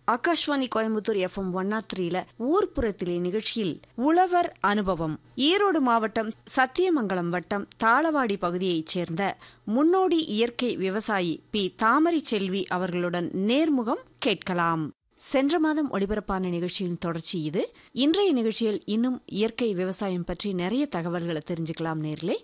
Akashvani Coimbatore FM one naught த்ரீல ஊர்ப்புறத்திலே நிகழ்ச்சியில் உழவர் அனுபவம் ஈரோடு மாவட்டம் சத்தியமங்கலம் வட்டம் தாளவாடி பகுதியைச் சேர்ந்த முன்னோடி இயற்கை விவசாயி பி தாமரை செல்வி அவர்களுடன் நேர்முகம் கேட்கலாம் சென்ற மாதம் ஒளிபரப்பான நிகழ்ச்சியின் தொடர்ச்சி இது இன்றைய நிகழ்ச்சியில் இன்னும் இயற்கை விவசாயம் பற்றி நிறைய தகவல்களை தெரிஞ்சுக்கலாம் நேர்களே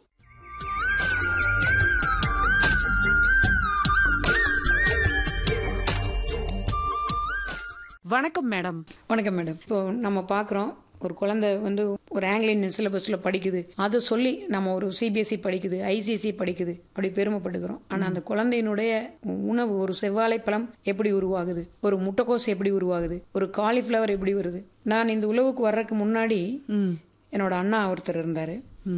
வணக்கம் மேடம் வணக்கம் மேடம் இப்போ நம்ம பார்க்குறோம் ஒரு குழந்தை வந்து ஒரு ஆங்கிலின் சிலபஸில் படிக்குது அதை சொல்லி நம்ம ஒரு சிபிஎஸ்சி படிக்குது ஐசிஎஸ்சி படிக்குது அப்படி பெருமைப்பட்டுக்கிறோம் ஆனால் அந்த குழந்தையினுடைய உணவு ஒரு செவ்வாழைப்பழம் எப்படி உருவாகுது ஒரு முட்டைக்கோஸ் எப்படி உருவாகுது ஒரு காலிஃப்ளவர் எப்படி வருது நான் இந்த உழவுக்கு வர்றதுக்கு முன்னாடி என்னோட அண்ணா ஒருத்தர் இருந்தார்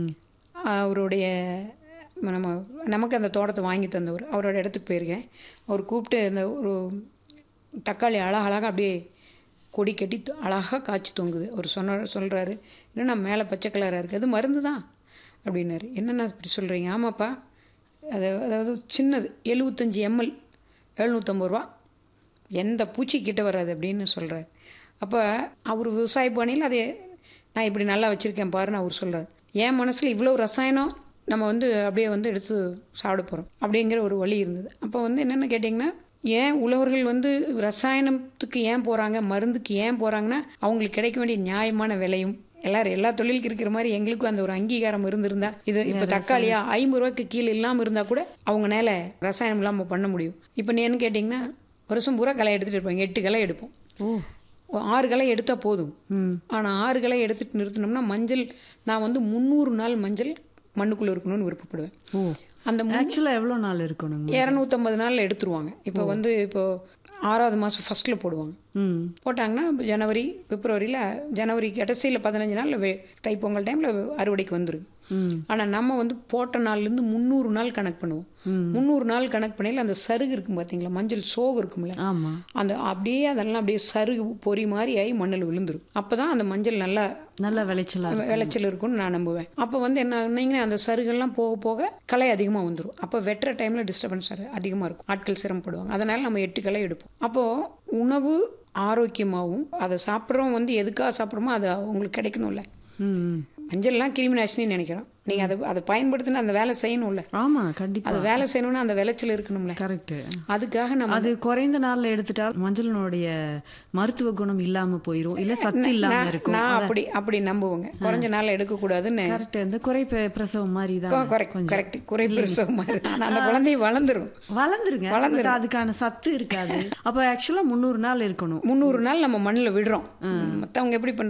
அவருடைய நம்ம நமக்கு அந்த தோட்டத்தை வாங்கி தந்தவர் அவரோட இடத்துக்கு போயிருக்கேன் அவர் கூப்பிட்டு இந்த ஒரு தக்காளி அழகழகாக அப்படியே கொடி கட்டி அழகாக காய்ச்சி தொங்குது அவர் சொன்ன சொல்கிறாரு என்னண்ணா மேலே பச்சை கலராக இருக்குது அது மருந்து தான் அப்படின்னாரு என்னென்ன இப்படி சொல்கிறீங்க ஆமாப்பா அது அதாவது சின்னது எழுபத்தஞ்சி எம்எல் எழுநூற்றம்பது ரூபா எந்த பூச்சி கிட்ட வராது அப்படின்னு சொல்கிறார் அப்போ அவர் விவசாய பாணியில் அதை நான் இப்படி நல்லா வச்சுருக்கேன் பாருன்னு அவர் சொல்கிறார் என் மனசில் இவ்வளோ ரசாயனம் நம்ம வந்து அப்படியே வந்து எடுத்து சாப்பிட போகிறோம் அப்படிங்கிற ஒரு வழி இருந்தது அப்போ வந்து என்னென்னு கேட்டிங்கன்னா ஏன் உழவர்கள் வந்து ரசாயனத்துக்கு ஏன் போகிறாங்க மருந்துக்கு ஏன் போகிறாங்கன்னா அவங்களுக்கு கிடைக்க வேண்டிய நியாயமான விலையும் எல்லாரும் எல்லா தொழிலுக்கு இருக்கிற மாதிரி எங்களுக்கும் அந்த ஒரு அங்கீகாரம் இருந்திருந்தா இது இப்போ தக்காளியா ஐம்பது ரூபாய்க்கு கீழே இல்லாமல் இருந்தால் கூட அவங்கனால ரசாயனம் இல்லாமல் பண்ண முடியும் இப்போ நீ என்ன கேட்டிங்கன்னா வருஷம் பூரா களை எடுத்துகிட்டு இருப்பாங்க எட்டு களை எடுப்போம் ஓ ஆறு களை எடுத்தால் போதும் ஆனால் ஆறு களை எடுத்துட்டு நிறுத்தினோம்னா மஞ்சள் நான் வந்து முந்நூறு நாள் மஞ்சள் மண்ணுக்குள்ளே இருக்கணும்னு விருப்பப்படுவேன் ஓ அந்த ஆக்சுவலா எவ்வளவு நாள் இருக்கணுங்க இரநூத்தம்பது நாளில் எடுத்துருவாங்க இப்போ வந்து இப்போ ஆறாவது மாதம் ஃபஸ்ட்டில் போடுவாங்க ம் போட்டாங்கன்னா இப்ப ஜனவரி பிப்ரவரியில் ஜனவரி கடைசியில் பதினஞ்சு நாளில் தைப்பொங்கல் டைமில் அறுவடைக்கு வந்துருக்கு ம் ஆனால் நம்ம வந்து போட்ட நாள்லேருந்து முந்நூறு நாள் கணக்கு பண்ணுவோம் முந்நூறு நாள் கணக்கு பண்ணையில் அந்த சருகு இருக்கும் பார்த்தீங்களா மஞ்சள் சோகு இருக்கும்ல ஆமா அந்த அப்படியே அதெல்லாம் அப்படியே சருகு பொறி மாதிரி ஆகி மண்ணில் விழுந்துரும் அப்போ தான் அந்த மஞ்சள் நல்லா நல்ல விளைச்சலா இருக்கு. விளைச்சல் இருக்கும்னு நான் நம்புவேன் அப்போ வந்து என்ன ஆகுனீங்கன்னா அந்த சருகெல்லாம் போக போக களை அதிகமாக வந்துடும் அப்போ வெட்டுற டைமில் டிஸ்டர்பன்ஸ் அதிகமாக இருக்கும் ஆட்கள் சிரமப்படுவாங்க அதனால் நம்ம எட்டு களை எடுப்போம் அப்போது உணவு ஆரோக்கியமாகவும் அதை சாப்பிட்றோம் வந்து எதுக்காக சாப்பிட்றோமோ அது அவங்களுக்கு கிடைக்கணும்ல ம் ம். மஞ்சள்லாம் கிருமி நாசினின்னு நினைக்கிறோம் நீங்கள் அதை அதை பயன்படுத்தினா அந்த வேலை செய்யணும்ல ஆமா கண்டிப்பா அது வேலை செய்யணும்னா அந்த விளைச்சல் இருக்கணும்ல கரெக்ட் அதுக்காக நம்ம அது குறைந்த நாள்ல எடுத்துட்டால் மஞ்சளினுடைய மருத்துவ குணம் இல்லாம போயிரும் இல்ல சத்து இல்லாம நான் இருக்கும் நான் அப்படி அப்படி நம்புவேங்க குறைஞ்ச நாள் எடுக்கக்கூடாதுன்னு கரெக்ட் இந்த குறை பெ- பிரசவம் மாதிரி தான் கரெக்ட் கரெக்ட் குறை பிரசவம் மாதிரி ஆனால் அந்த குழந்தை வளர்ந்துரும் வளர்ந்துருங்க but அதுக்கான சத்து இருக்காது அப்ப ஆக்சுவலா முந்நூறு நாள் இருக்கணும் முந்நூறு நாள் நம்ம மண்ணில் விடுறோம் மற்றவங்க எப்படி